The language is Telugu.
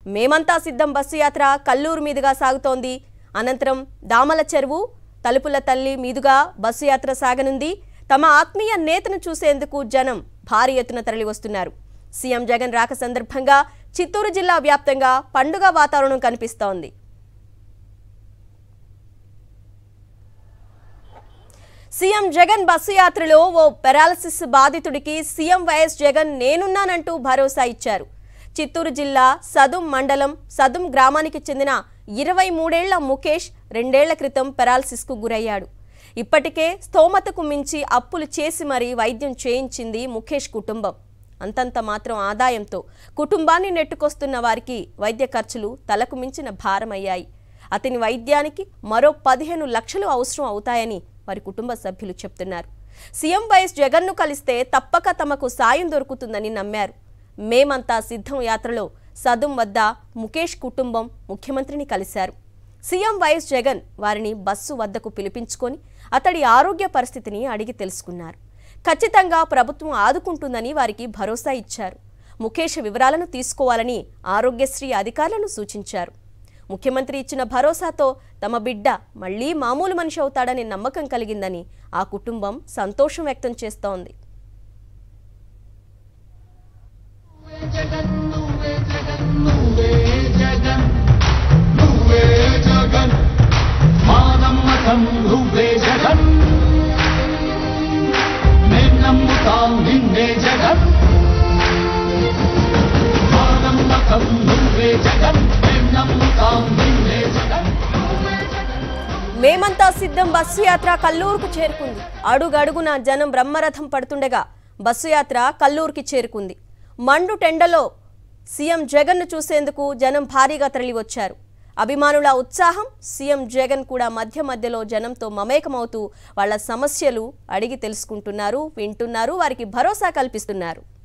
మేమంతా సిద్ధం బస్సు యాత్ర కల్లూరు మీదుగా సాగుతోంది అనంతరం దామల చెరువు తలుపుల తల్లి మీదుగా బస్సు యాత్ర సాగనుంది తమ ఆత్మీయ నేతను చూసేందుకు జనం భారీ ఎత్తున తరలివస్తున్నారు సీఎం జగన్ రాక సందర్భంగా చిత్తూరు జిల్లా వ్యాప్తంగా పండుగ వాతావరణం కనిపిస్తోంది సీఎం జగన్ బస్సు యాత్రలో ఓ పెరాలసిస్ బాధితుడికి సీఎం వైఎస్ జగన్ నేనున్నానంటూ భరోసా ఇచ్చారు చిత్తూరు జిల్లా సదుం మండలం సదుం గ్రామానికి చెందిన ఇరవై మూడేళ్ల ముఖేష్ రెండేళ్ల క్రితం పెరాలసిస్కు గురయ్యాడు ఇప్పటికే స్తోమతకు మించి అప్పులు చేసి మరీ వైద్యం చేయించింది ముఖేష్ కుటుంబం అంతంత మాత్రం ఆదాయంతో కుటుంబాన్ని నెట్టుకొస్తున్న వారికి వైద్య ఖర్చులు తలకు మించిన భారమయ్యాయి అతని వైద్యానికి మరో పదిహేను లక్షలు అవసరం అవుతాయని వారి కుటుంబ సభ్యులు చెప్తున్నారు సీఎం వైఎస్ జగన్ను కలిస్తే తప్పక తమకు సాయం దొరుకుతుందని నమ్మారు మేమంతా సిద్ధం యాత్రలో సదుం వద్ద ముఖేష్ కుటుంబం ముఖ్యమంత్రిని కలిశారు సీఎం వైఎస్ జగన్ వారిని బస్సు వద్దకు పిలిపించుకొని అతడి ఆరోగ్య పరిస్థితిని అడిగి తెలుసుకున్నారు ఖచ్చితంగా ప్రభుత్వం ఆదుకుంటుందని వారికి భరోసా ఇచ్చారు ముఖేష్ వివరాలను తీసుకోవాలని ఆరోగ్యశ్రీ అధికారులను సూచించారు ముఖ్యమంత్రి ఇచ్చిన భరోసాతో తమ బిడ్డ మళ్లీ మామూలు మనిషి అవుతాడనే నమ్మకం కలిగిందని ఆ కుటుంబం సంతోషం వ్యక్తం చేస్తోంది జగన్ నువ్వే జగన్ నువ్వే జగన్ నువ్వే జగన్ మా నమ్మకం నువ్వే జగన్ మేం నమ్ముతాం నిన్నే జగన్ మా నమ్మకం నువ్వే జగన్ మేం నమ్ముతాం నిన్నే జగన్ మేమంతా సిద్ధం బస్సు యాత్ర కల్లూరుకు చేరుకుంది అడుగడుగున జనం బ్రహ్మరథం పడుతుండగా బస్సు యాత్ర కల్లూరుకి చేరుకుంది మండు టెండలో సీఎం జగన్ను చూసేందుకు జనం భారీగా తరలివచ్చారు అభిమానుల ఉత్సాహం సీఎం జగన్ కూడా మధ్య మధ్యలో జనంతో మమేకమవుతూ వాళ్ళ సమస్యలు అడిగి తెలుసుకుంటున్నారు వింటున్నారు వారికి భరోసా కల్పిస్తున్నారు